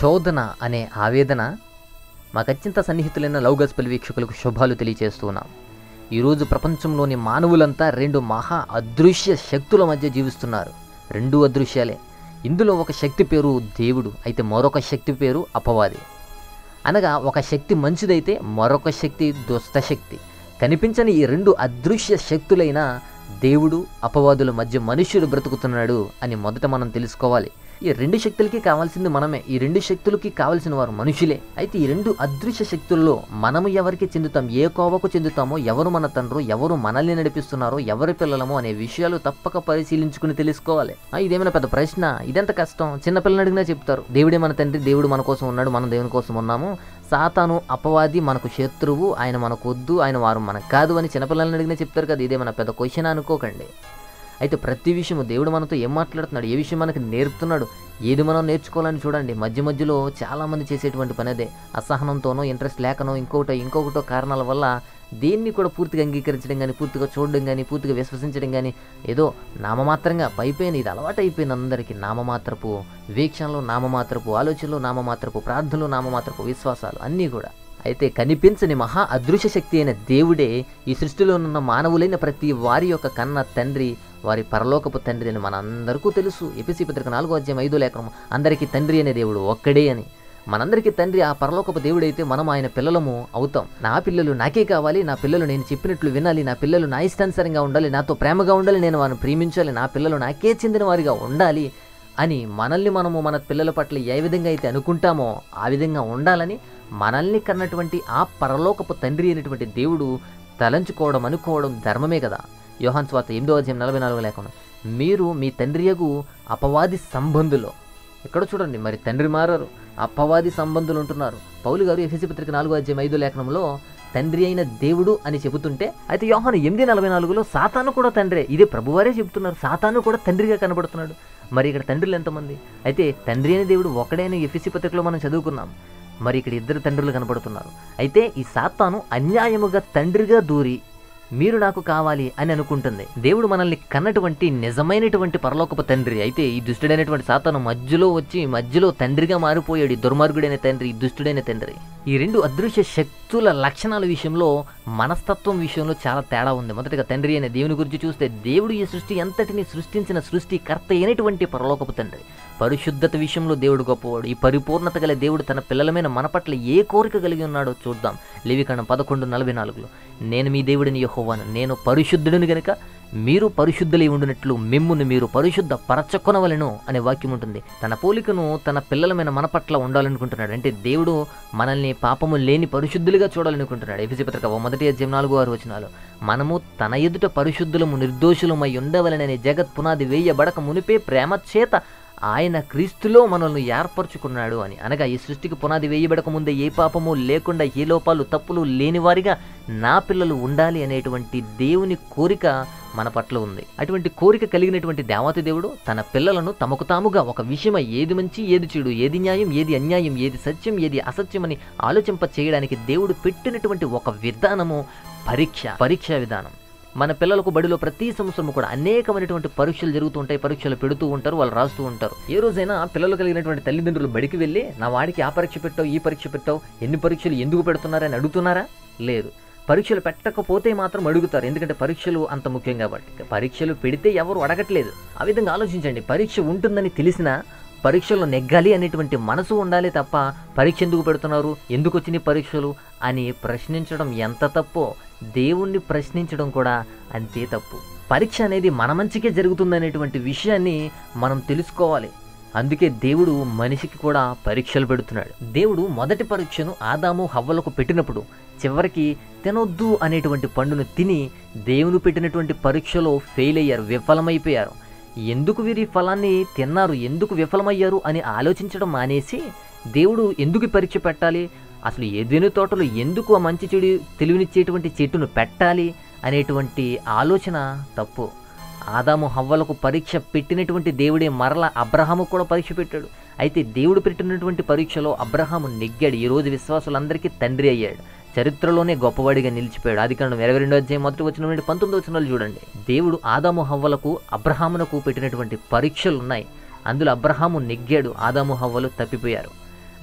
శోధన అనే ఆవేదన మాకు అత్యంత సన్నిహితులైన లవ్ గస్పెల్ వీక్షకులకు శుభాలు తెలియజేస్తూ ఉన్నాం ఈరోజు ప్రపంచంలోని మానవులంతా రెండు మహా అదృశ్య శక్తుల మధ్య జీవిస్తున్నారు రెండు అదృశ్యాలే ఇందులో ఒక శక్తి పేరు దేవుడు అయితే మరొక శక్తి పేరు అపవాది అనగా ఒక శక్తి మంచిదైతే మరొక శక్తి దుష్ట శక్తి కనిపించని ఈ రెండు అదృశ్య శక్తులైన దేవుడు అపవాదుల మధ్య మనుష్యుడు బ్రతుకుతున్నాడు అని మొదట మనం తెలుసుకోవాలి ఈ రెండు శక్తులకి కావాల్సింది మనమే ఈ రెండు శక్తులకి కావాల్సిన వారు మనుషులే అయితే ఈ రెండు అదృశ్య శక్తుల్లో మనము ఎవరికి చెందుతాం ఏ కోవకు చెందుతామో ఎవరు మన తండ్రు ఎవరు మనల్ని నడిపిస్తున్నారో ఎవరి పిల్లలమో అనే విషయాలు తప్పక పరిశీలించుకుని తెలుసుకోవాలి ఆ, ఇదేమైనా పెద్ద ప్రశ్న ఇదెంత కష్టం చిన్న పిల్లల్ని అడిగినా చెప్తారు దేవుడే మన తండ్రి దేవుడు మన కోసం ఉన్నాడు మనం దేవుని కోసం ఉన్నాము సాతాను అపవాది మనకు శత్రువు ఆయన మనకు వద్దు ఆయన వారు మనకు కాదు అని చిన్నపిల్లల్ని అడిగినా చెప్తారు కదా ఇదేమైనా పెద్ద క్వశ్చన్ అనుకోకండి అయితే ప్రతి విషయము దేవుడు మనతో ఏం మాట్లాడుతున్నాడు ఏ విషయం మనకి నేర్పుతున్నాడు ఏది మనం నేర్చుకోవాలని చూడండి మధ్య మధ్యలో చాలామంది చేసేటువంటి పని అదే అసహనంతోనో ఇంట్రెస్ట్ లేకనో ఇంకొకటో ఇంకొకటో కారణాల వల్ల దేన్ని కూడా పూర్తిగా అంగీకరించడం కానీ పూర్తిగా చూడడం కానీ పూర్తిగా విశ్వసించడం కానీ ఏదో నామమాత్రంగా పైపోయిన ఇది అలవాటు అయిపోయింది అందరికీ నామమాత్రపు వీక్షణలు నామమాత్రపు ఆలోచనలు నామమాత్రపు ప్రార్థనలు నామమాత్రపు విశ్వాసాలు అన్నీ కూడా అయితే కనిపించని మహా అదృశ్య శక్తి అయిన దేవుడే ఈ సృష్టిలో ఉన్న మానవులైన ప్రతి వారి యొక్క కన్న తండ్రి వారి పరలోకపు తండ్రి అని మనందరికీ తెలుసు ఎపిసి పత్రిక నాలుగో అధ్యాయం ఐదో లేఖనం అందరికీ తండ్రి అనే దేవుడు ఒక్కడే అని మనందరికీ తండ్రి ఆ పరలోకపు దేవుడైతే మనం ఆయన పిల్లలము అవుతాం నా పిల్లలు నాకే కావాలి నా పిల్లలు నేను చెప్పినట్లు వినాలి నా పిల్లలు నా ఇష్టానుసారంగా ఉండాలి నాతో ప్రేమగా ఉండాలి నేను వారిని ప్రేమించాలి నా పిల్లలు నాకే చెందిన వారిగా ఉండాలి అని మనల్ని మనము మన పిల్లల పట్ల ఏ విధంగా అయితే అనుకుంటామో ఆ విధంగా ఉండాలని మనల్ని కన్నటువంటి ఆ పరలోకపు తండ్రి అయినటువంటి దేవుడు తలంచుకోవడం అనుకోవడం ధర్మమే కదా యోహాన్ స్వాత ఎనిమిదో అధ్యాయం నలభై నాలుగు లేకుండా మీరు మీ తండ్రియగు అపవాది సంబంధులో ఎక్కడ చూడండి మరి తండ్రి మారారు అపవాది సంబంధులు ఉంటున్నారు పౌలు గారు ఎఫ్ఎసి పత్రిక నాలుగో అధ్యాయం ఐదో లేఖనంలో తండ్రి అయిన దేవుడు అని చెబుతుంటే అయితే యోహాను ఎనిమిది నలభై నాలుగులో సాతాను కూడా తండ్రే ఇదే ప్రభువారే చెబుతున్నారు సాతాను కూడా తండ్రిగా కనబడుతున్నాడు మరి ఇక్కడ తండ్రులు ఎంతమంది అయితే తండ్రి అయిన దేవుడు ఒకడైన ఎఫ్ఎసి పత్రికలో మనం చదువుకున్నాం మరి ఇక్కడ ఇద్దరు తండ్రులు కనబడుతున్నారు అయితే ఈ సాతాను అన్యాయముగా తండ్రిగా దూరి మీరు నాకు కావాలి అని అనుకుంటుంది దేవుడు మనల్ని కన్నటువంటి నిజమైనటువంటి పరలోకపు తండ్రి అయితే ఈ దుష్టుడైనటువంటి సాతాను మధ్యలో వచ్చి మధ్యలో తండ్రిగా మారిపోయాడు ఈ దుర్మార్గుడైన తండ్రి ఈ దుష్టుడైన తండ్రి ఈ రెండు అదృశ్య శక్తుల లక్షణాల విషయంలో మనస్తత్వం విషయంలో చాలా తేడా ఉంది మొదటగా తండ్రి అనే దేవుని గురించి చూస్తే దేవుడు ఈ సృష్టి ఎంతటిని సృష్టించిన సృష్టికర్త అయినటువంటి పరలోకపు తండ్రి పరిశుద్ధత విషయంలో దేవుడు గొప్పవాడు ఈ పరిపూర్ణత గల దేవుడు తన పిల్లల మీద మన పట్ల ఏ కోరిక కలిగి ఉన్నాడో చూద్దాం లేవికాండం పదకొండు నలభై నాలుగులో నేను మీ దేవుడిని యెహోవాను నేను పరిశుద్ధుడిని గనుక మీరు పరిశుద్ధులై ఉండినట్లు మిమ్మును మీరు పరిశుద్ధ పరచకొనవలను అనే వాక్యం ఉంటుంది తన పోలికను తన పిల్లల మీద మన పట్ల ఉండాలనుకుంటున్నాడు అంటే దేవుడు మనల్ని పాపము లేని పరిశుద్ధులుగా చూడాలనుకుంటున్నాడు ఎఫిసి పత్రిక ఓ మొదటి అధ్యాయం నాలుగో ఆరు వచనాలు మనము తన ఎదుట పరిశుద్ధులము నిర్దోషులమై ఉండవలనని జగత్ పునాది వేయబడక మునిపే ప్రేమ చేత ఆయన క్రీస్తులో మనల్ని ఏర్పరచుకున్నాడు అని అనగా ఈ సృష్టికి పునాది వేయబడక ముందే ఏ పాపము లేకుండా ఏ లోపాలు తప్పులు లేనివారిగా నా పిల్లలు ఉండాలి అనేటువంటి దేవుని కోరిక మన పట్ల ఉంది అటువంటి కోరిక కలిగినటువంటి దేవత దేవుడు తన పిల్లలను తమకు తాముగా ఒక విషయమై ఏది మంచి ఏది చెడు ఏది న్యాయం ఏది అన్యాయం ఏది సత్యం ఏది అసత్యమని ఆలోచింప చేయడానికి దేవుడు పెట్టినటువంటి ఒక విధానము పరీక్ష పరీక్షా విధానం మన పిల్లలకు బడిలో ప్రతి సంవత్సరం కూడా అనేకమైనటువంటి పరీక్షలు జరుగుతూ ఉంటాయి పరీక్షలు పెడుతూ ఉంటారు వాళ్ళు రాస్తూ ఉంటారు ఏ రోజైనా పిల్లలు కలిగినటువంటి తల్లిదండ్రులు బడికి వెళ్ళి నా వాడికి ఆ పరీక్ష పెట్టావు ఈ పరీక్ష పెట్టావు ఎన్ని పరీక్షలు ఎందుకు పెడుతున్నారని అడుగుతున్నారా లేదు పరీక్షలు పెట్టకపోతే మాత్రం అడుగుతారు ఎందుకంటే పరీక్షలు అంత ముఖ్యం కాబట్టి పరీక్షలు పెడితే ఎవరు అడగట్లేదు ఆ విధంగా ఆలోచించండి పరీక్ష ఉంటుందని తెలిసినా పరీక్షల్లో నెగ్గాలి అనేటువంటి మనసు ఉండాలి తప్ప పరీక్ష ఎందుకు పెడుతున్నారు ఎందుకు వచ్చినాయి పరీక్షలు అని ప్రశ్నించడం ఎంత తప్పో దేవుణ్ణి ప్రశ్నించడం కూడా అంతే తప్పు పరీక్ష అనేది మన మంచికే జరుగుతుందనేటువంటి విషయాన్ని మనం తెలుసుకోవాలి అందుకే దేవుడు మనిషికి కూడా పరీక్షలు పెడుతున్నాడు దేవుడు మొదటి పరీక్షను ఆదాము హవ్వలకు పెట్టినప్పుడు చివరికి తినొద్దు అనేటువంటి పండును తిని దేవుని పెట్టినటువంటి పరీక్షలో ఫెయిల్ అయ్యారు విఫలమైపోయారు ఎందుకు వీరి ఫలాన్ని తిన్నారు ఎందుకు విఫలమయ్యారు అని ఆలోచించడం మానేసి దేవుడు ఎందుకు ఈ పరీక్ష పెట్టాలి అసలు ఏదైనా తోటలో ఎందుకు ఆ మంచి చెడు తెలివినిచ్చేటువంటి చెట్టును పెట్టాలి అనేటువంటి ఆలోచన తప్పు ఆదాము హవ్వలకు పరీక్ష పెట్టినటువంటి దేవుడే మరల అబ్రహాము కూడా పరీక్ష పెట్టాడు అయితే దేవుడు పెట్టినటువంటి పరీక్షలో అబ్రహాము నెగ్గాడు ఈ రోజు విశ్వాసులందరికీ తండ్రి అయ్యాడు చరిత్రలోనే గొప్పవాడిగా నిలిచిపోయాడు అది కారణం ఇరవై రెండో అధ్యాయం మొదటి వచ్చిన నుండి పంతొమ్మిది వచ్చినాలు చూడండి దేవుడు ఆదాము హవ్వలకు అబ్రహామునకు పెట్టినటువంటి పరీక్షలు ఉన్నాయి అందులో అబ్రహాము నెగ్గాడు ఆదాము హవ్వలు తప్పిపోయారు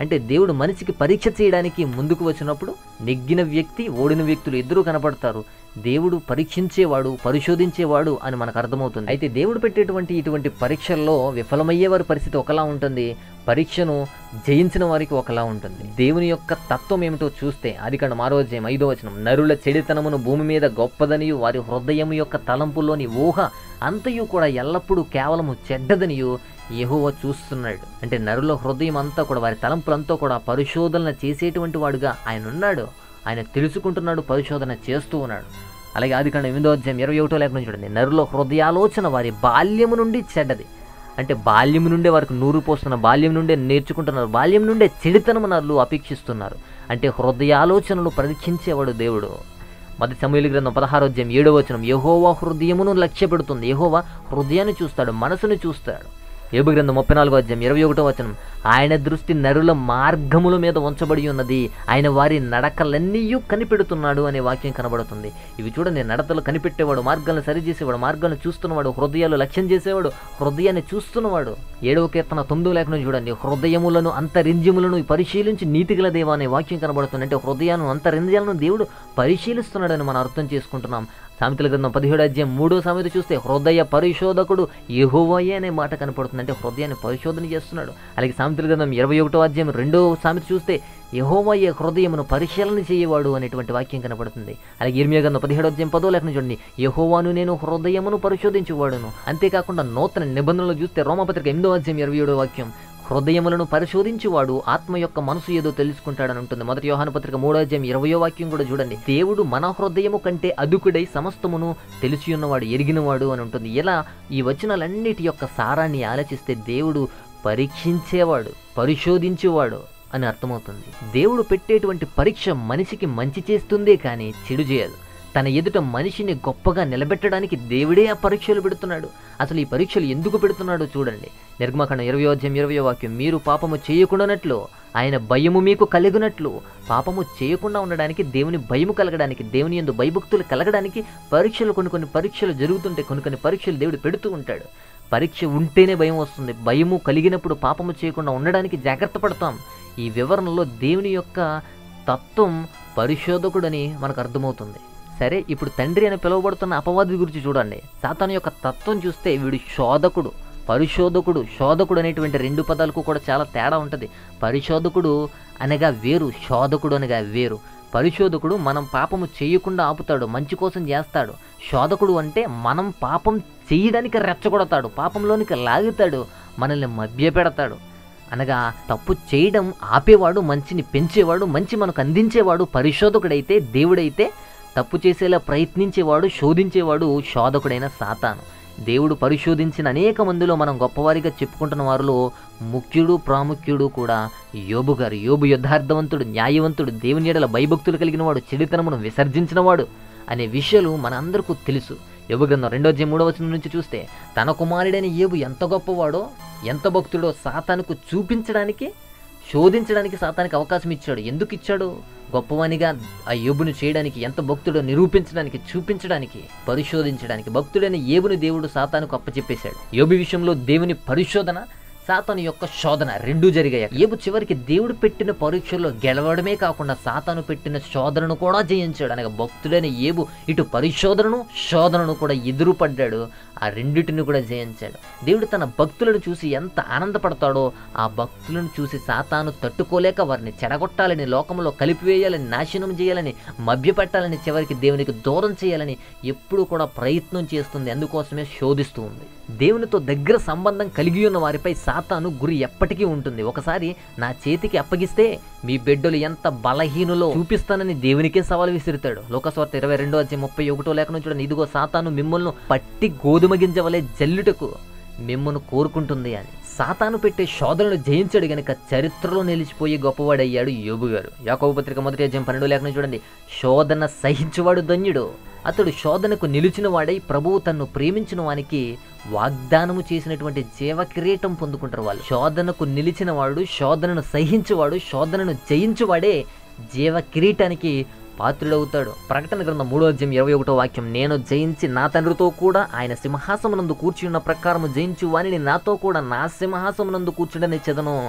అంటే దేవుడు మనిషికి పరీక్ష చేయడానికి ముందుకు వచ్చినప్పుడు నెగ్గిన వ్యక్తి ఓడిన వ్యక్తులు ఇద్దరూ కనపడతారు దేవుడు పరీక్షించేవాడు పరిశోధించేవాడు అని మనకు అర్థమవుతుంది అయితే దేవుడు పెట్టేటువంటి ఇటువంటి పరీక్షల్లో విఫలమయ్యే వారి పరిస్థితి ఒకలా ఉంటుంది పరీక్షను జయించిన వారికి ఒకలా ఉంటుంది దేవుని యొక్క తత్వం ఏమిటో చూస్తే అది కండ మారోజయం ఐదో వచనం నరుల చెడితనమును భూమి మీద గొప్పదనియు వారి హృదయం యొక్క తలంపులోని ఊహ అంతయు కూడా ఎల్లప్పుడూ కేవలము చెడ్డదనియు యెహోవా చూస్తున్నాడు అంటే నరుల హృదయం అంతా కూడా వారి తలంపులంతా కూడా పరిశోధన చేసేటువంటి వాడుగా ఆయన ఉన్నాడు ఆయన తెలుసుకుంటున్నాడు పరిశోధన చేస్తూ ఉన్నాడు అలాగే ఆది కాండం ఎనిమిదో అధ్యాయం ఇరవై ఒకటో లేఖనం చూడండి నరుల హృదయాలోచన వారి బాల్యము నుండి చెడ్డది అంటే బాల్యం నుండే వారికి నూరు పోస్తున్న బాల్యం నుండే నేర్చుకుంటున్నారు బాల్యం నుండే చెడితనము నరులు అపేక్షిస్తున్నారు అంటే హృదయాలోచనలు పరీక్షించేవాడు దేవుడు మొదటి సమూహల గ్రంథం పదహారో అధ్యాయం ఏడో వచనం యహోవా హృదయమును లక్ష్య పెడుతుంది యహోవా హృదయాన్ని చూస్తాడు మనసును చూస్తాడు ఏబు గ్రంథం ముప్పై నాలుగో అధ్యాయం ఇరవై ఒకటో వచనం ఆయన దృష్టి నరుల మార్గముల మీద ఉంచబడి ఉన్నది ఆయన వారి నడకలన్నీ కనిపెడుతున్నాడు అనే వాక్యం కనబడుతుంది ఇవి చూడండి నడతలు కనిపెట్టేవాడు మార్గాలను సరిచేసేవాడు మార్గాలను చూస్తున్నవాడు హృదయాలు లక్ష్యం చేసేవాడు హృదయాన్ని చూస్తున్నవాడు ఏడవ కీర్తన తొమ్మిదో లేఖనం చూడండి హృదయములను అంతరింద్యములను పరిశీలించి నీతిగల దేవా అనే వాక్యం కనబడుతుంది అంటే హృదయాలను అంతరింద్రియాలను దేవుడు పరిశీలిస్తున్నాడని మనం అర్థం చేసుకుంటున్నాం సామెతల గ్రంథం పదిహేడు అధ్యాయం మూడో సామెత చూస్తే హృదయ పరిశోధకుడు యెహోవాయే అనే మాట కనపడుతుంది అంటే హృదయాన్ని పరిశోధన చేస్తున్నాడు అలాగే సామెతల గ్రంథం ఇరవై ఒకటో అధ్యాయం రెండో సామెత చూస్తే యహోవయ్య హృదయమును పరిశీలన చేయవాడు అనేటువంటి వాక్యం కనపడుతుంది అలాగే ఇర్మియా గ్రంథం పదిహేడు అధ్యాయం పదో లేఖను చూడండి యహోవాను నేను హృదయమును పరిశోధించువాడును అంతేకాకుండా నూతన నిబంధనలు చూస్తే రోమపత్రిక ఎనిమిదో అధ్యాయం ఇరవై ఏడో వాక్యం హృదయములను పరిశోధించువాడు ఆత్మ యొక్క మనసు ఏదో తెలుసుకుంటాడని ఉంటుంది మొదటి యోహాను పత్రిక మూడో అధ్యాయం ఇరవయో వాక్యం కూడా చూడండి దేవుడు మన హృదయము కంటే అదుకుడై సమస్తమును తెలిసి ఉన్నవాడు ఎరిగినవాడు అని ఉంటుంది ఇలా ఈ వచనాలన్నిటి యొక్క సారాన్ని ఆలోచిస్తే దేవుడు పరీక్షించేవాడు పరిశోధించేవాడు అని అర్థమవుతుంది దేవుడు పెట్టేటువంటి పరీక్ష మనిషికి మంచి చేస్తుందే కానీ చెడు చేయదు తన ఎదుట మనిషిని గొప్పగా నిలబెట్టడానికి దేవుడే ఆ పరీక్షలు పెడుతున్నాడు అసలు ఈ పరీక్షలు ఎందుకు పెడుతున్నాడో చూడండి నిర్గమకాండం ఇరవై అధ్యాయం ఇరవై వాక్యం మీరు పాపము చేయకుండానట్లు ఆయన భయము మీకు కలిగినట్లు పాపము చేయకుండా ఉండడానికి దేవుని భయము కలగడానికి దేవుని ఎందు భయభక్తులు కలగడానికి పరీక్షలు కొన్ని కొన్ని పరీక్షలు జరుగుతుంటే కొన్ని కొన్ని పరీక్షలు దేవుడు పెడుతూ ఉంటాడు పరీక్ష ఉంటేనే భయం వస్తుంది భయము కలిగినప్పుడు పాపము చేయకుండా ఉండడానికి జాగ్రత్త పడతాం ఈ వివరణలో దేవుని యొక్క తత్వం పరిశోధకుడని మనకు అర్థమవుతుంది సరే ఇప్పుడు తండ్రి అని పిలువబడుతున్న అపవాది గురించి చూడండి సాతాను యొక్క తత్వం చూస్తే వీడు శోధకుడు పరిశోధకుడు శోధకుడు అనేటువంటి రెండు పదాలకు కూడా చాలా తేడా ఉంటుంది పరిశోధకుడు అనగా వేరు శోధకుడు అనగా వేరు పరిశోధకుడు మనం పాపము చేయకుండా ఆపుతాడు మంచి కోసం చేస్తాడు శోధకుడు అంటే మనం పాపం చేయడానికి రెచ్చగొడతాడు పాపంలోనికి లాగుతాడు మనల్ని మభ్యపెడతాడు అనగా తప్పు చేయడం ఆపేవాడు మంచిని పెంచేవాడు మంచి మనకు అందించేవాడు పరిశోధకుడైతే దేవుడైతే తప్పు చేసేలా ప్రయత్నించేవాడు శోధించేవాడు శోధకుడైన సాతాను దేవుడు పరిశోధించిన అనేక మందిలో మనం గొప్పవారిగా చెప్పుకుంటున్న వారిలో ముఖ్యుడు ప్రాముఖ్యుడు కూడా యోబు గారు యోబు యథార్థవంతుడు న్యాయవంతుడు దేవుని ఎడల భయభక్తులు కలిగిన వాడు చెడుతనమును విసర్జించినవాడు అనే విషయాలు మనందరికీ తెలుసు యోబు గ్రంథం రెండో అధ్యాయం మూడవ వచనం నుంచి చూస్తే తన కుమారుడైన యోబు ఎంత గొప్పవాడో ఎంత భక్తుడో సాతానుకు చూపించడానికి శోధించడానికి సాతానికి అవకాశం ఇచ్చాడు ఎందుకు ఇచ్చాడు గొప్పవానిగా ఆ యోబును చేయడానికి ఎంత భక్తుడో నిరూపించడానికి చూపించడానికి పరిశోధించడానికి భక్తుడైన ఏబుని దేవుడు సాతానుకు అప్పచెప్పేశాడు యోబు విషయంలో దేవుని పరిశోధన సాతాను యొక్క శోధన రెండూ జరిగాయి ఏబు చివరికి దేవుడు పెట్టిన పరీక్షల్లో గెలవడమే కాకుండా సాతాను పెట్టిన శోధనను కూడా జయించాడు అనగా భక్తుడైన ఏబు ఇటు పరిశోధనను శోధనను కూడా ఎదురుపడ్డాడు ఆ రెండిటిని కూడా జయించాడు దేవుడు తన భక్తులను చూసి ఎంత ఆనందపడతాడో ఆ భక్తులను చూసి సాతాను తట్టుకోలేక వారిని చెడగొట్టాలని లోకంలో కలిపివేయాలని నాశనం చేయాలని మభ్యపెట్టాలని చివరికి దేవునికి దూరం చేయాలని ఎప్పుడూ కూడా ప్రయత్నం చేస్తుంది అందుకోసమే శోధిస్తూ ఉంది దేవునితో దగ్గర సంబంధం కలిగి ఉన్న వారిపై సాతాను గురి ఎప్పటికీ ఉంటుంది ఒకసారి నా చేతికి అప్పగిస్తే మీ బిడ్డలు ఎంత బలహీనులో చూపిస్తానని దేవునికే సవాల్ విసురుతాడు లోకస్వార్త ఇరవై రెండో అధ్యాయం ముప్పై ఒకటో లేఖను చూడండి ఇదిగో సాతాను మిమ్మల్ని పట్టి గోధుమ గింజవలే జల్లుటకు మిమ్మల్ని కోరుకుంటుంది అని సాతాను పెట్టే శోధనలు జయించాడు గనుక చరిత్రలో నిలిచిపోయి గొప్పవాడయ్యాడు యోబు గారు యాకోబు పత్రిక మొదటి అధ్యాయం పన్నెండు లేఖను చూడండి శోధన సహించువాడు ధన్యుడు అతడు శోధనకు నిలిచిన వాడై ప్రభువు తన్ను ప్రేమించిన వానికి వాగ్దానము చేసినటువంటి జీవ కిరీటం పొందుకుంటారు వాళ్ళు శోధనకు నిలిచిన వాడు శోధనను సహించువాడు శోధనను జయించువాడే జీవ కిరీటానికి పాత్రుడవుతాడు ప్రకటన గ్రంథం మూడో అధ్యాయం ఇరవై ఒకటో వాక్యం నేను జయించి నా తండ్రితో కూడా ఆయన సింహాసమునందు కూర్చున్న ప్రకారము జయించు వానిని నాతో కూడా నా సింహాసమునందు కూర్చుడని చెదను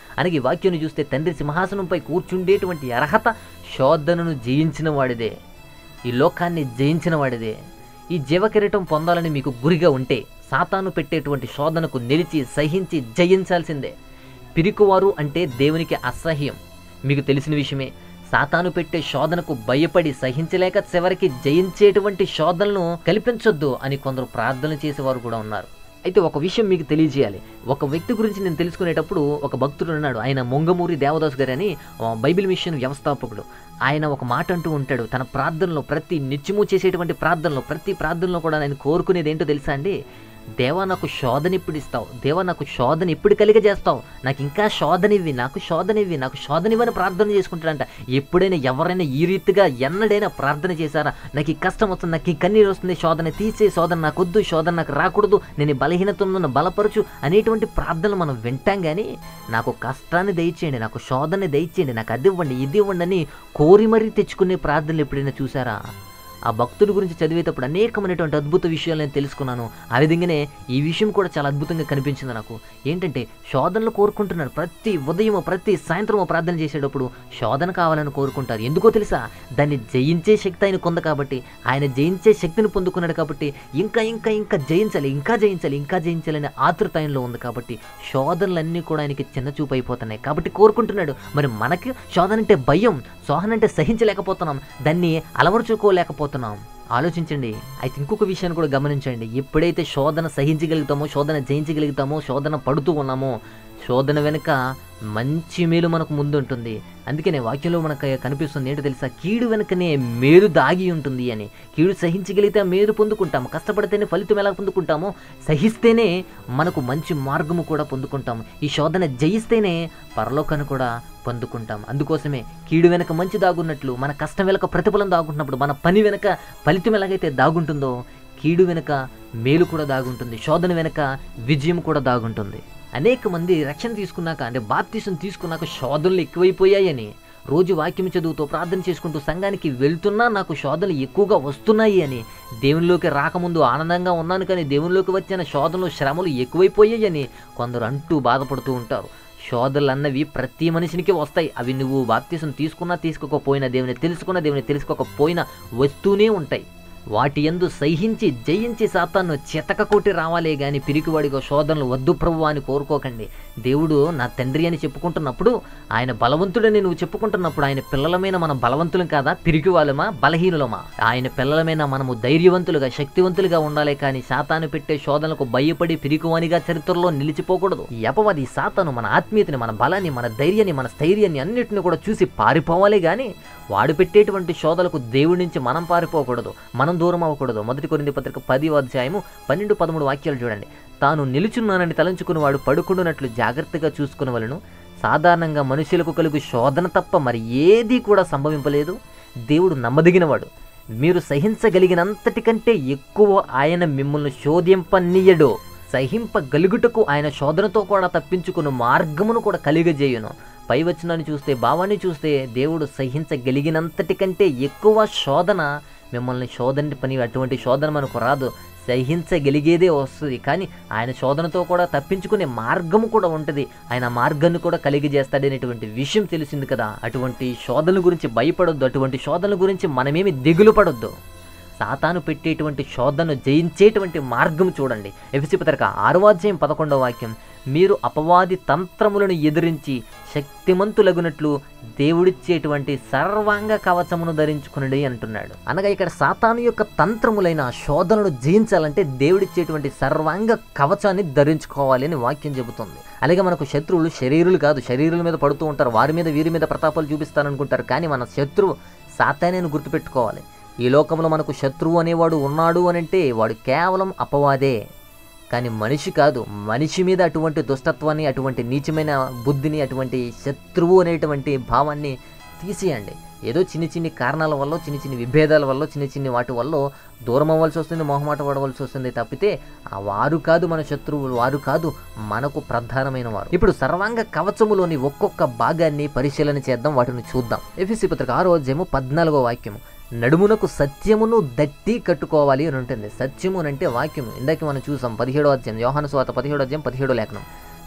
అనగా ఈ వాక్యాన్ని చూస్తే తండ్రి సింహాసనంపై కూర్చుండేటువంటి అర్హత శోధనను జయించిన వాడిదే ఈ లోకాన్ని జయించిన వాడిదే ఈ జీవకిరీటం పొందాలని మీకు గురిగా ఉంటే సాతాను పెట్టేటువంటి శోధనకు నిలిచి సహించి జయించాల్సిందే పిరికువారు అంటే దేవునికి అసహ్యం మీకు తెలిసిన విషయమే సాతాను పెట్టే శోధనకు భయపడి సహించలేక చివరికి జయించేటువంటి శోధనలను కల్పించొద్దు అని కొందరు ప్రార్థన చేసేవారు కూడా ఉన్నారు అయితే ఒక విషయం మీకు తెలియజేయాలి ఒక వ్యక్తి గురించి నేను తెలుసుకునేటప్పుడు ఒక భక్తుడు ఉన్నాడు ఆయన మొంగమూరి దేవదాస్ గారు అని ఆ, బైబిల్ మిషన్ వ్యవస్థాపకుడు ఆయన ఒక మాట అంటూ ఉంటాడు తన ప్రార్థనలో ప్రతి నిత్యము చేసేటువంటి ప్రార్థనలో ప్రతి ప్రార్థనలో కూడా ఆయన కోరుకునేది ఏంటో తెలుసా అండి దేవా నాకు శోధన ఎప్పుడు ఇస్తావు దేవా నాకు శోధన ఎప్పుడు కలిగజేస్తావు నాకు ఇంకా శోధనివ్వి నాకు శోధనివ్వి నాకు శోధనివ్వని ప్రార్థన చేసుకుంటాడంట ఎప్పుడైనా ఎవరైనా ఈ రీతిగా ఎన్నడైనా ప్రార్థన చేశారా నాకు ఈ కష్టం వస్తుంది నాకు ఈ కన్నీరు వస్తుంది శోధన తీసే శోధన నాకు వద్దు శోధన నాకు రాకూడదు నేను ఈ బలహీనతను నన్ను బలపరచు అనేటువంటి ప్రార్థనలు మనం వింటాం కానీ నాకు కష్టాన్ని దయచేయండి నాకు శోధన దయచేయండి నాకు అది ఇవ్వండి ఇది ఇవ్వండి అని కోరి మరీ తెచ్చుకునే ప్రార్థనలు ఎప్పుడైనా చూసారా ఆ భక్తుడి గురించి చదివేటప్పుడు అనేకమైనటువంటి అద్భుత విషయాలు నేను తెలుసుకున్నాను ఆ విధంగానే ఈ విషయం కూడా చాలా అద్భుతంగా కనిపించింది నాకు ఏంటంటే శోధనలు కోరుకుంటున్నాడు ప్రతి ఉదయం ప్రతి సాయంత్రం ప్రార్థన చేసేటప్పుడు శోధన కావాలని కోరుకుంటారు ఎందుకో తెలుసా దాన్ని జయించే శక్తి ఆయన కొంద కాబట్టి ఆయన జయించే శక్తిని పొందుకున్నాడు కాబట్టి ఇంకా ఇంకా ఇంకా జయించాలి ఇంకా జయించాలి ఇంకా జయించాలి అనే ఆతృత ఆయనలో ఉంది కాబట్టి శోధనలన్నీ కూడా ఆయనకి చిన్న చూపు అయిపోతున్నాయి కాబట్టి కోరుకుంటున్నాడు మరి మనకి శోధన అంటే భయం శోధన అంటే సహించలేకపోతున్నాం దాన్ని అలవరుచుకోలేకపోతున్నాం ఆలోచించండి అయితే ఇంకొక విషయాన్ని కూడా గమనించండి ఎప్పుడైతే శోధన సహించగలుగుతామో శోధన జయించగలుగుతామో శోధన పడుతూ ఉన్నామో శోధన వెనుక మంచి మేలు మనకు ముందు ఉంటుంది అందుకనే వాక్యంలో మనకు కనిపిస్తుంది ఏంటో తెలుసా కీడు వెనుకనే మేలు దాగి ఉంటుంది అని కీడు సహించగలిగితే ఆ మేలు పొందుకుంటాము కష్టపడితేనే ఫలితం ఎలా పొందుకుంటామో సహిస్తేనే మనకు మంచి మార్గము కూడా పొందుకుంటాము ఈ శోధన జయిస్తేనే పరలోకాన్ని కూడా పొందుకుంటాం అందుకోసమే కీడు వెనక మంచి దాగున్నట్లు మన కష్టం వెనక ప్రతిఫలం దాగుంటున్నప్పుడు మన పని వెనక ఫలితం ఎలాగైతే దాగుంటుందో కీడు వెనుక మేలు కూడా దాగుంటుంది శోధన వెనుక విజయం కూడా దాగుంటుంది అనేక మంది రక్షణ తీసుకున్నాక అంటే బాప్తీసం తీసుకున్నాక శోధనలు ఎక్కువైపోయాయని రోజు వాక్యం చదువుతూ ప్రార్థన చేసుకుంటూ సంఘానికి వెళ్తున్నా నాకు శోధనలు ఎక్కువగా వస్తున్నాయి అని దేవునిలోకి రాకముందు ఆనందంగా ఉన్నాను కానీ దేవునిలోకి వచ్చిన శోధనలు శ్రమలు ఎక్కువైపోయాయని కొందరు అంటూ బాధపడుతూ ఉంటారు శోధనలు అన్నవి ప్రతి మనిషినికి వస్తాయి అవి నువ్వు బాప్తీసం తీసుకున్నా తీసుకోకపోయినా దేవుని తెలుసుకున్నా దేవుని తెలుసుకోకపోయినా వస్తూనే ఉంటాయి వాటి యందు సహించి జయించి సాతాను చితకకొట్టి రావాలే గాని పిరికివాడిగా శోధనలు వద్దు ప్రభు అని కోరుకోకండి దేవుడు నా తండ్రి అని చెప్పుకుంటున్నప్పుడు ఆయన బలవంతుడని నువ్వు చెప్పుకుంటున్నప్పుడు ఆయన పిల్లలమైన మనం బలవంతులం కాదా పిరికి వాళ్ళమా బలహీనులమా ఆయన పిల్లలమైన మనము ధైర్యవంతులుగా శక్తివంతులుగా ఉండాలి కానీ సాతాను పెట్టే శోధనలకు భయపడి పిరికివానిగా చరిత్రలో నిలిచిపోకూడదు ఈ అపవాది సాతాను మన ఆత్మీయతని మన బలాన్ని మన ధైర్యాన్ని మన స్థైర్యాన్ని అన్నిటిని కూడా చూసి పారిపోవాలి కానీ వాడు పెట్టేటువంటి శోధలకు దేవుడి నుంచి మనం పారిపోకూడదు మనం దూరం అవ్వకూడదు మొదటి కొరింది పత్రిక పది అధ్యాయము పన్నెండు పదమూడు వాక్యాలు చూడండి తాను నిలుచున్నానని తలంచుకుని వాడు పడుకుండునట్లు జాగ్రత్తగా చూసుకుని వలను సాధారణంగా మనుషులకు కలుగు శోధన తప్ప మరి ఏదీ కూడా సంభవింపలేదు దేవుడు నమ్మదగినవాడు మీరు సహించగలిగినంతటి కంటే ఎక్కువ ఆయన మిమ్మల్ని శోధింపనీయడు సహింపగలుగుటకు ఆయన శోధనతో కూడా తప్పించుకుని మార్గమును కూడా కలిగజేయును పై వచనాన్ని చూస్తే భావాన్ని చూస్తే దేవుడు సహించగలిగినంతటి కంటే ఎక్కువ శోధన మిమ్మల్ని శోధన పని అటువంటి శోధన మనకు రాదు సహించగలిగేదే వస్తుంది కానీ ఆయన శోధనతో కూడా తప్పించుకునే మార్గము కూడా ఉంటుంది ఆయన మార్గాన్ని కూడా కలిగజేస్తాడనేటువంటి విషయం తెలిసింది కదా అటువంటి శోధనల గురించి భయపడొద్దు అటువంటి శోధనల గురించి మనమేమి దిగులు పడొద్దు సాతాను పెట్టేటువంటి శోధనను జయించేటువంటి మార్గం చూడండి ఎఫ్సి పత్రిక ఆరో అధ్యాయం పదకొండవ వాక్యం మీరు అపవాది తంత్రములను ఎదిరించి శక్తిమంతులగునట్లు దేవుడిచ్చేటువంటి సర్వాంగ కవచమును ధరించుకునడి అంటున్నాడు అనగా ఇక్కడ సాతాను యొక్క తంత్రములైన శోధనను జయించాలంటే దేవుడిచ్చేటువంటి సర్వాంగ కవచాన్ని ధరించుకోవాలి అని వాక్యం చెబుతుంది అలాగే మనకు శత్రువులు శరీరులు కాదు శరీరుల మీద పడుతూ ఉంటారు వారి మీద వీరి మీద ప్రతాపాలు చూపిస్తారనుకుంటారు కానీ మన శత్రువు సాతానే అని గుర్తుపెట్టుకోవాలి ఈ లోకంలో మనకు శత్రువు అనేవాడు ఉన్నాడు అని అంటే వాడు కేవలం అపవాదే కానీ మనిషి కాదు మనిషి మీద అటువంటి దుష్టత్వాన్ని అటువంటి నీచమైన బుద్ధిని అటువంటి శత్రువు అనేటువంటి భావాన్ని తీసేయండి ఏదో చిన్ని చిన్ని కారణాల వల్ల చిన్న చిన్ని విభేదాల వల్ల చిన్న చిన్ని వాటి వల్ల దూరం అవ్వాల్సి వస్తుంది మొహమాట పడవలసి వస్తుంది తప్పితే ఆ వారు కాదు మన శత్రువులు వారు కాదు మనకు ప్రధానమైన వారు ఇప్పుడు సర్వాంగ కవచములోని ఒక్కొక్క భాగాన్ని పరిశీలన చేద్దాం వాటిని చూద్దాం ఎఫ్ఎస్సి పత్రిక ఆరో అధ్యాయము పద్నాలుగో వాక్యము నడుమునకు సత్యమును దట్టి కట్టుకోవాలి అని ఉంటుంది సత్యము అని అంటే వాక్యము ఇందాక మనం చూసాం పదిహేడో అధ్యాయం యోహాను స్వాత పదిహేడో అధ్యాయం పదిహేడో లేఖనం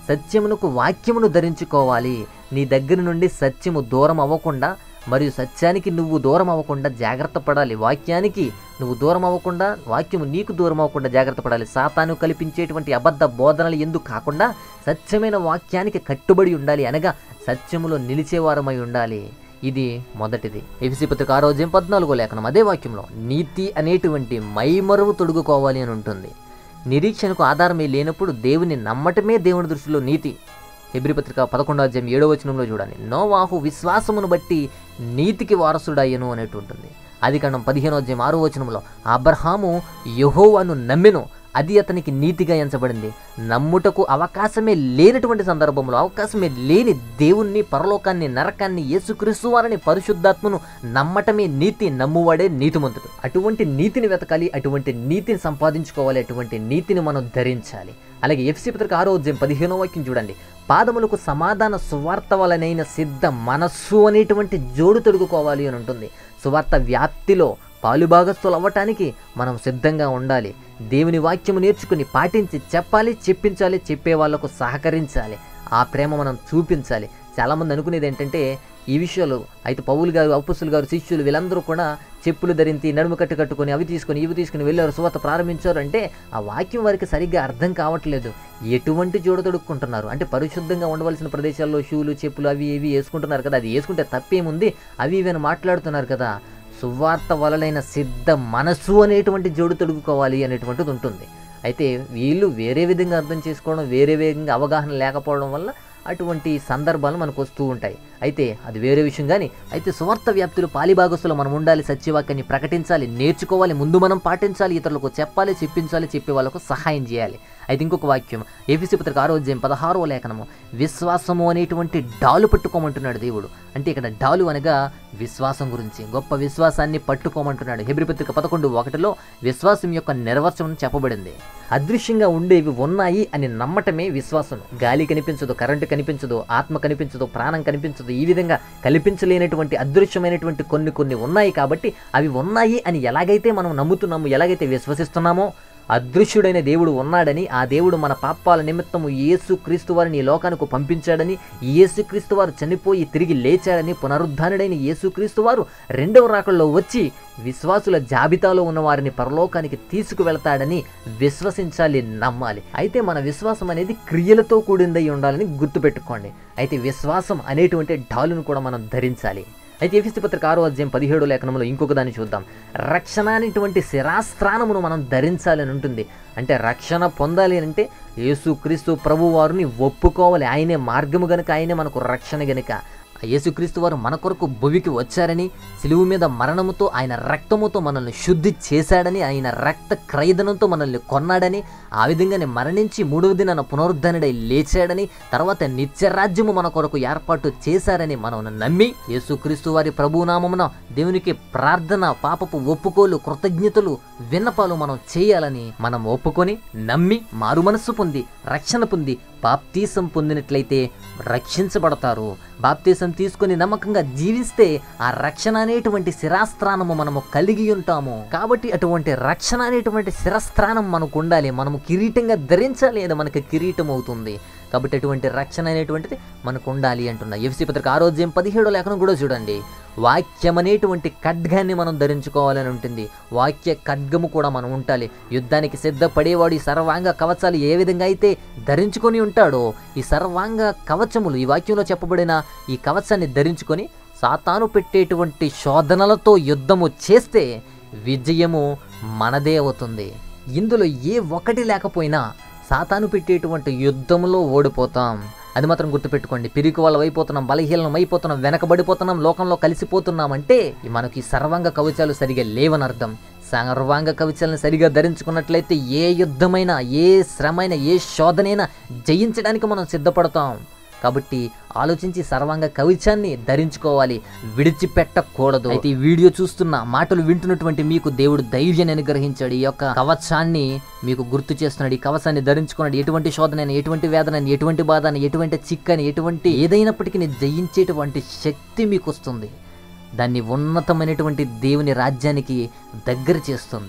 సత్యమునకు వాక్యమును ధరించుకోవాలి నీ దగ్గర నుండి సత్యము దూరం అవ్వకుండా మరియు సత్యానికి నువ్వు దూరం అవ్వకుండా జాగ్రత్త పడాలి వాక్యానికి నువ్వు దూరం అవ్వకుండా వాక్యము నీకు దూరం అవ్వకుండా జాగ్రత్త పడాలి సాతాను కల్పించేటువంటి అబద్ధ బోధనలు ఎందుకు కాకుండా సత్యమైన వాక్యానికి కట్టుబడి ఉండాలి అనగా సత్యములో నిలిచేవారమై ఉండాలి ఇది మొదటిది ఎఫిసి పత్రిక ఆరోగ్యం పద్నాలుగో లేఖనం అదే వాక్యంలో నీతి అనేటువంటి మైమరువు తొడుగుకోవాలి అని ఉంటుంది నిరీక్షణకు ఆధారమే లేనప్పుడు దేవుని నమ్మటమే దేవుని దృష్టిలో నీతి హెబ్రి పత్రిక పదకొండో అధ్యాయం ఏడో వచనంలో చూడండి నోవాహు విశ్వాసమును బట్టి నీతికి వారసుడయ్యను అనేటు ఉంటుంది అది కారణం పదిహేనో అధ్యాయం ఆరో వచనంలో అబ్రహాము యహోవాను నమ్మెను అది అతనికి నీతిగా ఎంచబడింది నమ్ముటకు అవకాశమే లేనటువంటి సందర్భంలో అవకాశమే లేని దేవుణ్ణి పరలోకాన్ని నరకాన్ని యేసుక్రీస్తు వారిని పరిశుద్ధాత్మను నమ్మటమే నీతి నమ్మువాడే నీతిమంతుడు అటువంటి నీతిని వెతకాలి అటువంటి నీతిని సంపాదించుకోవాలి అటువంటి నీతిని మనం ధరించాలి అలాగే ఎఫ్సి పత్రిక ఆరో అధ్యాయం పదిహేనో వాక్యం చూడండి పాదములకు సమాధాన సువార్త వలనైన సిద్ధ మనస్సు అనేటువంటి జోడు తొడుగుకోవాలి అని ఉంటుంది సువార్త వ్యాప్తిలో పాలుభాగస్తులు అవ్వటానికి మనం సిద్ధంగా ఉండాలి దేవుని వాక్యము నేర్చుకుని పాటించి చెప్పాలి చెప్పించాలి చెప్పే వాళ్ళకు సహకరించాలి ఆ ప్రేమ మనం చూపించాలి చాలామంది అనుకునేది ఏంటంటే ఈ విషయాలు అయితే పౌలు గారు అప్పుసులు గారు శిష్యులు వీళ్ళందరూ కూడా చెప్పులు ధరించి నడుము కట్టు కట్టుకొని అవి తీసుకొని ఇవి తీసుకుని వెళ్ళారు సువార్త ప్రారంభించారు అంటే ఆ వాక్యం వారికి సరిగ్గా అర్థం కావట్లేదు ఎటువంటి జోడ తొడుక్కుంటున్నారు అంటే పరిశుద్ధంగా ఉండవలసిన ప్రదేశాల్లో షూలు చెప్పులు అవి ఇవి వేసుకుంటున్నారు కదా అది వేసుకుంటే తప్పేముంది అవి ఇవి అని మాట్లాడుతున్నారు కదా సువార్త వలలైన సిద్ధ మనసు అనేటువంటి జోడు తొడుగుకోవాలి అనేటువంటిది ఉంటుంది అయితే వీళ్ళు వేరే విధంగా అర్థం చేసుకోవడం వేరే విధంగా అవగాహన లేకపోవడం వల్ల అటువంటి సందర్భాలు మనకు వస్తూ ఉంటాయి అయితే అది వేరే విషయం కానీ అయితే సువార్త వ్యాప్తులు పాలిభాగస్తులు మనం ఉండాలి సత్యవాక్యాన్ని ప్రకటించాలి నేర్చుకోవాలి ముందు మనం పాటించాలి ఇతరులకు చెప్పాలి చెప్పించాలి చెప్పే వాళ్ళకు సహాయం చేయాలి అయితే ఇంకొక వాక్యం ఏపీసీ పత్రిక ఆరోగ్యం పదహారో లేఖనము విశ్వాసము అనేటువంటి డాలు పట్టుకోమంటున్నాడు దేవుడు అంటే ఇక్కడ డాలు అనగా విశ్వాసం గురించి గొప్ప విశ్వాసాన్ని పట్టుకోమంటున్నాడు హెబ్రి పత్రిక పదకొండు ఒకటిలో విశ్వాసం యొక్క నిర్వచనం చెప్పబడింది అదృశ్యంగా ఉండేవి ఉన్నాయి అని నమ్మటమే విశ్వాసం గాలి కనిపించదు కరెంటు కనిపించదు ఆత్మ కనిపించదు ప్రాణం కనిపించదు ఈ విధంగా కల్పించలేనటువంటి అదృశ్యమైనటువంటి కొన్ని కొన్ని ఉన్నాయి కాబట్టి అవి ఉన్నాయి అని ఎలాగైతే మనం నమ్ముతున్నాము ఎలాగైతే విశ్వసిస్తున్నామో అదృశ్యుడైన దేవుడు ఉన్నాడని ఆ దేవుడు మన పాపాల నిమిత్తము యేసు క్రీస్తు వారిని ఈ లోకానికి పంపించాడని యేసుక్రీస్తు వారు చనిపోయి తిరిగి లేచాడని పునరుద్ధానుడైన యేసుక్రీస్తు వారు రెండవ రాకల్లో వచ్చి విశ్వాసుల జాబితాలో ఉన్న వారిని పరలోకానికి తీసుకువెళతాడని విశ్వసించాలి నమ్మాలి అయితే మన విశ్వాసం అనేది క్రియలతో కూడిందై ఉండాలని గుర్తుపెట్టుకోండి అయితే విశ్వాసం అనేటువంటి డాలును కూడా మనం ధరించాలి అయితే ఎఫిసి పత్రిక ఆరో అధ్యాయం పదిహేడు లేఖనంలో ఇంకొక దాన్ని చూద్దాం రక్షణ అనేటువంటి శిరాస్త్రానమును మనం ధరించాలని ఉంటుంది అంటే రక్షణ పొందాలి అంటే యేసుక్రీస్తు ప్రభు వారిని ఒప్పుకోవాలి ఆయనే మార్గము గనుక ఆయనే మనకు రక్షణ గనుక ఆ యేసుక్రీస్తు వారు మన కొరకు భువికి వచ్చారని సిలువు మీద మరణముతో ఆయన రక్తముతో మనల్ని శుద్ధి చేశాడని ఆయన రక్త క్రయదనంతో మనల్ని కొన్నాడని ఆ విధంగానే మరణించి మూడవ దినాన పునరుద్ధరణడై లేచాడని తర్వాత నిత్యరాజ్యము మన కొరకు ఏర్పాటు చేశారని మనం నమ్మి యేసుక్రీస్తు వారి ప్రభునామమున దేవునికి ప్రార్థన పాపపు ఒప్పుకోలు కృతజ్ఞతలు విన్నపాలు మనం చేయాలని మనం ఒప్పుకొని నమ్మి మారు మనస్సు పొంది రక్షణ పొంది బాప్తీసం పొందినట్లయితే రక్షించబడతారు బాప్తీసం తీసుకుని నమ్మకంగా జీవిస్తే ఆ రక్షణ అనేటువంటి శిరాస్త్రానము మనము కలిగి ఉంటాము కాబట్టి అటువంటి రక్షణ అనేటువంటి శిరస్త్రానం మనకు ఉండాలి మనము కిరీటంగా ధరించాలి అది మనకి కిరీటం అవుతుంది కాబట్టి అటువంటి రక్షణ అనేటువంటిది మనకు ఉండాలి అంటున్నా ఎఫ్సి పత్రిక ఆరోగ్యం పదిహేడో లేఖనం కూడా చూడండి వాక్యం అనేటువంటి ఖడ్గాన్ని మనం ధరించుకోవాలని ఉంటుంది వాక్య ఖడ్గము కూడా మనం ఉండాలి యుద్ధానికి సిద్ధపడేవాడు ఈ సర్వాంగ కవచాలు ఏ విధంగా అయితే ధరించుకొని ఉంటాడో ఈ సర్వాంగ కవచములు ఈ వాక్యంలో చెప్పబడిన ఈ కవచాన్ని ధరించుకొని సాతాను పెట్టేటువంటి శోధనలతో యుద్ధము చేస్తే విజయము మనదే అవుతుంది ఇందులో ఏ ఒక్కటి లేకపోయినా సాతాను పెట్టేటువంటి యుద్ధంలో ఓడిపోతాం అది మాత్రం గుర్తుపెట్టుకోండి పిరికి వాళ్ళం అయిపోతున్నాం బలహీనం అయిపోతున్నాం వెనకబడిపోతున్నాం లోకంలో కలిసిపోతున్నాం అంటే మనకి ఈ సర్వాంగ కవచాలు సరిగా లేవని అర్థం సర్వాంగ కవచాలను సరిగా ధరించుకున్నట్లయితే ఏ యుద్ధమైనా ఏ శ్రమైనా ఏ శోధనైనా జయించడానికి మనం సిద్ధపడతాం కాబట్టి ఆలోచించి సర్వాంగ కవచాన్ని ధరించుకోవాలి విడిచిపెట్టకూడదు అయితే ఈ వీడియో చూస్తున్న మాటలు వింటున్నటువంటి మీకు దేవుడు ధైర్యాన్ని అనుగ్రహించాడు ఈ యొక్క కవచాన్ని మీకు గుర్తు చేస్తున్నాడు ఈ కవచాన్ని ధరించుకున్నాడు ఎటువంటి శోధనైనా ఎటువంటి వేదనని ఎటువంటి బాధని ఎటువంటి చిక్కని ఎటువంటి ఏదైనప్పటికీ జయించేటువంటి శక్తి మీకు వస్తుంది దాన్ని ఉన్నతమైనటువంటి దేవుని రాజ్యానికి దగ్గర చేస్తుంది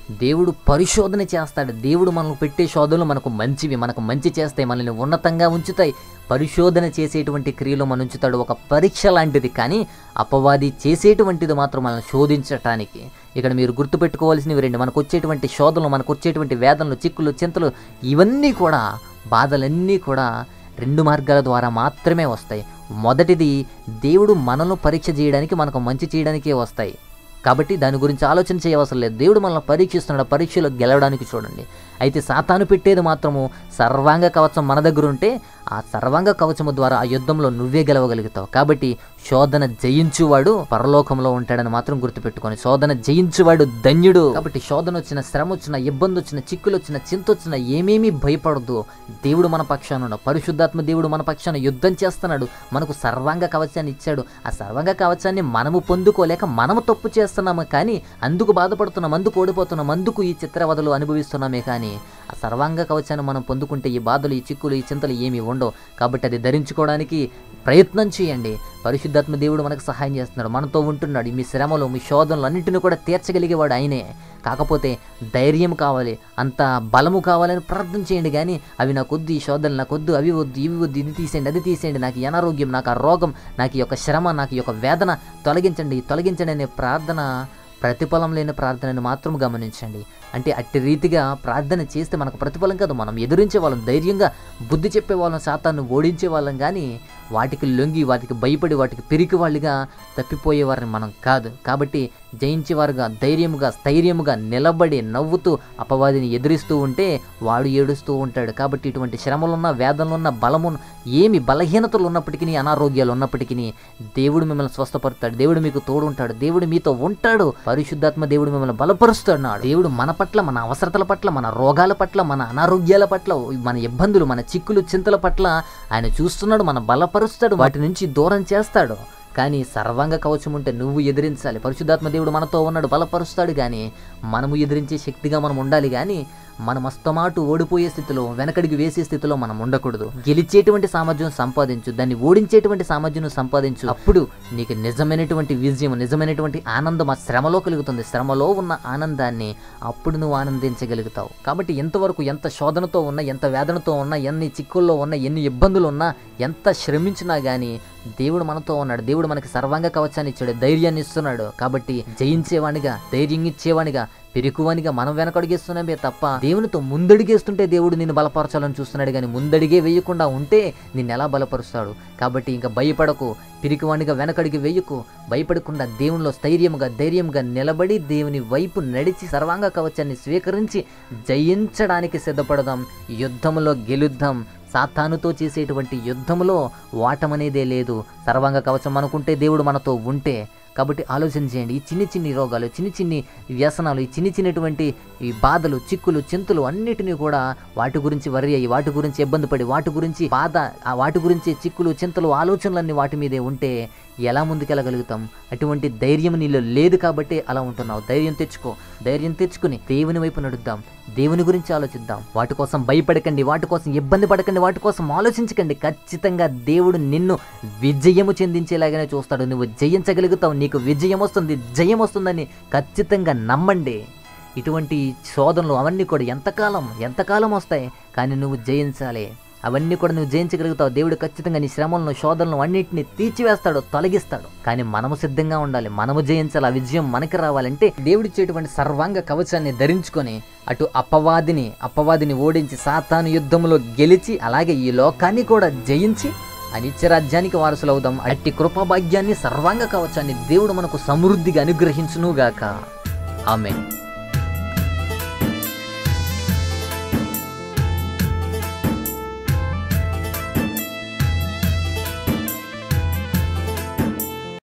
దేవుడు పరిశోధన చేస్తాడు దేవుడు మనకు పెట్టే శోధనలు మనకు మంచివి మనకు మంచి చేస్తాయి మనల్ని ఉన్నతంగా ఉంచుతాయి పరిశోధన చేసేటువంటి క్రియలు మన ఉంచుతాడు ఒక పరీక్ష లాంటిది కానీ అపవాది చేసేటువంటిది మాత్రం మనల్ని శోధించటానికి ఇక్కడ మీరు గుర్తుపెట్టుకోవాల్సినవి రెండు మనకు వచ్చేటువంటి శోధనలు మనకు వచ్చేటువంటి వేదనలు చిక్కులు చింతలు ఇవన్నీ కూడా బాధలన్నీ కూడా రెండు మార్గాల ద్వారా మాత్రమే వస్తాయి మొదటిది దేవుడు మనల్ని పరీక్ష చేయడానికి మనకు మంచి చేయడానికే వస్తాయి కాబట్టి దాని గురించి ఆలోచన చేయవసరం లేదు దేవుడు మనల్ని పరీక్షిస్తున్నాడు ఆ పరీక్షలో గెలవడానికి చూడండి అయితే సాతాను పెట్టేది మాత్రము సర్వాంగ కవచం మన దగ్గర ఉంటే ఆ సర్వాంగ కవచము ద్వారా ఆ యుద్ధంలో నువ్వే గెలవగలుగుతావు కాబట్టి శోధన జయించువాడు పరలోకంలో ఉంటాడని మాత్రం గుర్తుపెట్టుకొని శోధన జయించువాడు ధన్యుడు కాబట్టి శోధన వచ్చిన శ్రమ వచ్చిన ఇబ్బంది వచ్చిన చిక్కులు వచ్చిన చింత వచ్చిన ఏమేమీ భయపడదు దేవుడు మన పక్షాన ఉన్నాడు పరిశుద్ధాత్మ దేవుడు మన పక్షాన యుద్ధం చేస్తున్నాడు మనకు సర్వాంగ కవచాన్ని ఇచ్చాడు ఆ సర్వాంగ కవచాన్ని మనము పొందుకోలేక మనము తప్పు చేస్తున్నాము కానీ అందుకు బాధపడుతున్నాం అందుకు ఓడిపోతున్నాం అందుకు ఈ చిత్రవదలు అనుభవిస్తున్నామే కానీ ఆ సర్వాంగ కవచాన్ని మనం పొందుకుంటే ఈ బాధలు ఈ చిక్కులు ఈ చింతలు ఏమీ ఉండవు కాబట్టి అది ధరించుకోవడానికి ప్రయత్నం చేయండి పరిశుద్ధాత్మ దేవుడు మనకు సహాయం చేస్తున్నాడు మనతో ఉంటున్నాడు మీ శ్రమలు మీ శోధనలు అన్నింటినీ కూడా తీర్చగలిగేవాడు ఆయనే కాకపోతే ధైర్యం కావాలి అంత బలము కావాలని ప్రార్థన చేయండి కానీ అవి నాకు వద్దు ఈ శోధనలు నాకు వద్దు అవి వద్దు ఇవి వద్దు ఇది తీసేయండి అది తీసేయండి నాకు ఈ అనారోగ్యం నాకు ఆ రోగం నాకు ఈ యొక్క శ్రమ నాకు ఈ యొక్క వేదన తొలగించండి తొలగించండి అనే ప్రార్థన ప్రతిఫలం లేని ప్రార్థనను మాత్రం గమనించండి అంటే అట్టి రీతిగా ప్రార్థన చేస్తే మనకు ప్రతిఫలం కాదు మనం ఎదురించే వాళ్ళం ధైర్యంగా బుద్ధి చెప్పే వాళ్ళం శాతాన్ని ఓడించే వాళ్ళం కానీ వాటికి లొంగి వాటికి భయపడి వాటికి పిరికి వాళ్ళుగా తప్పిపోయేవారిని మనం కాదు కాబట్టి జయించేవారుగా ధైర్యముగా స్థైర్యముగా నిలబడి నవ్వుతూ అపవాదిని ఎదిరిస్తూ ఉంటే వాడు ఏడుస్తూ ఉంటాడు కాబట్టి ఇటువంటి శ్రమలున్న వేదనలున్న బలము ఏమి బలహీనతలు ఉన్నప్పటికీ అనారోగ్యాలు ఉన్నప్పటికీ దేవుడు మిమ్మల్ని స్వస్థపరుస్తాడు దేవుడు మీకు తోడు ఉంటాడు దేవుడు మీతో ఉంటాడు పరిశుద్ధాత్మ దేవుడు మిమ్మల్ని బలపరుస్తున్నాడు దేవుడు మన పట్ల మన అవసరతల పట్ల మన రోగాల పట్ల మన అనారోగ్యాల పట్ల మన ఇబ్బందులు మన చిక్కులు చింతల పట్ల ఆయన చూస్తున్నాడు మన బలపరుస్తాడు వాటి నుంచి దూరం చేస్తాడు కానీ సర్వాంగ కవచం ఉంటే నువ్వు ఎదిరించాలి పరిశుద్ధాత్మ దేవుడు మనతో ఉన్నాడు బలపరుస్తాడు కానీ మనము ఎదిరించే శక్తిగా మనం ఉండాలి కానీ మనం అస్తమాటు ఓడిపోయే స్థితిలో వెనకడికి వేసే స్థితిలో మనం ఉండకూడదు గెలిచేటువంటి సామర్థ్యం సంపాదించు దాన్ని ఓడించేటువంటి సామర్థ్యం సంపాదించు అప్పుడు నీకు నిజమైనటువంటి విజయం నిజమైనటువంటి ఆనందం ఆ శ్రమలో కలుగుతుంది శ్రమలో ఉన్న ఆనందాన్ని అప్పుడు నువ్వు ఆనందించగలుగుతావు కాబట్టి ఎంతవరకు ఎంత శోధనతో ఉన్నా ఎంత వేదనతో ఉన్నా ఎన్ని చిక్కుల్లో ఉన్నా ఎన్ని ఇబ్బందులు ఉన్నా ఎంత శ్రమించినా కానీ దేవుడు మనతో ఉన్నాడు దేవుడు మనకి సర్వాంగ కవచాన్ని ఇచ్చాడు ధైర్యాన్ని ఇస్తున్నాడు కాబట్టి జయించేవానిగా ధైర్యం ఇచ్చేవానిగా పెరుకువానిగా మనం వెనకడుగేస్తున్నామే తప్ప దేవునితో ముందడిగేస్తుంటే దేవుడు నిన్ను బలపరచాలని చూస్తున్నాడు కానీ ముందడిగే వేయకుండా ఉంటే నిన్ను ఎలా బలపరుస్తాడు కాబట్టి ఇంకా భయపడకు పిరికివానిగా వెనకడిగి వేయకు భయపడకుండా దేవునిలో స్థైర్యముగా ధైర్యంగా నిలబడి దేవుని వైపు నడిచి సర్వాంగ కవచాన్ని స్వీకరించి జయించడానికి సిద్ధపడదాం యుద్ధంలో గెలుద్దాం సాతానుతో చేసేటువంటి యుద్ధంలో వాటమనేదే లేదు సర్వాంగ కవచం అనుకుంటే దేవుడు మనతో ఉంటే కాబట్టి ఆలోచన చేయండి ఈ చిన్ని చిన్ని రోగాలు చిన్ని చిన్ని వ్యసనాలు ఈ చిన్ని చిన్నటువంటి ఈ బాధలు చిక్కులు చింతలు అన్నిటినీ కూడా వాటి గురించి వరి అయ్యి వాటి గురించి ఇబ్బంది పడి వాటి గురించి బాధ ఆ వాటి గురించి చిక్కులు చింతలు ఆలోచనలన్నీ వాటి మీదే ఉంటే ఎలా ముందుకెళ్ళగలుగుతాం అటువంటి ధైర్యం నీలో లేదు కాబట్టి అలా ఉంటున్నావు ధైర్యం తెచ్చుకో ధైర్యం తెచ్చుకుని దేవుని వైపు నడుద్దాం దేవుని గురించి ఆలోచిద్దాం వాటి కోసం భయపడకండి వాటి కోసం ఇబ్బంది పడకండి వాటి కోసం ఆలోచించకండి ఖచ్చితంగా దేవుడు నిన్ను విజయము చెందించేలాగానే చూస్తాడు నువ్వు జయించగలుగుతావు నీకు విజయం వస్తుంది జయం వస్తుందని ఖచ్చితంగా నమ్మండి ఇటువంటి శోధనలు అవన్నీ కూడా ఎంతకాలం ఎంతకాలం వస్తాయి కానీ నువ్వు జయించాలి అవన్నీ కూడా నువ్వు జయించగలుగుతావు దేవుడు ఖచ్చితంగా నీ శ్రమలను శోధనలు అన్నింటినీ తీర్చివేస్తాడు తొలగిస్తాడు కానీ మనము సిద్ధంగా ఉండాలి మనము జయించాలి ఆ విజయం మనకి రావాలంటే దేవుడిచ్చేటువంటి సర్వాంగ కవచాన్ని ధరించుకొని అటు అపవాదిని అపవాదిని ఓడించి సాతాను యుద్ధంలో గెలిచి అలాగే ఈ లోకాన్ని కూడా జయించి ఆ నిత్యరాజ్యానికి వారసులవుదాం అట్టి కృపాభాగ్యాన్ని సర్వాంగ కవచాన్ని దేవుడు మనకు సమృద్ధిగా అనుగ్రహించునుగాక ఆమె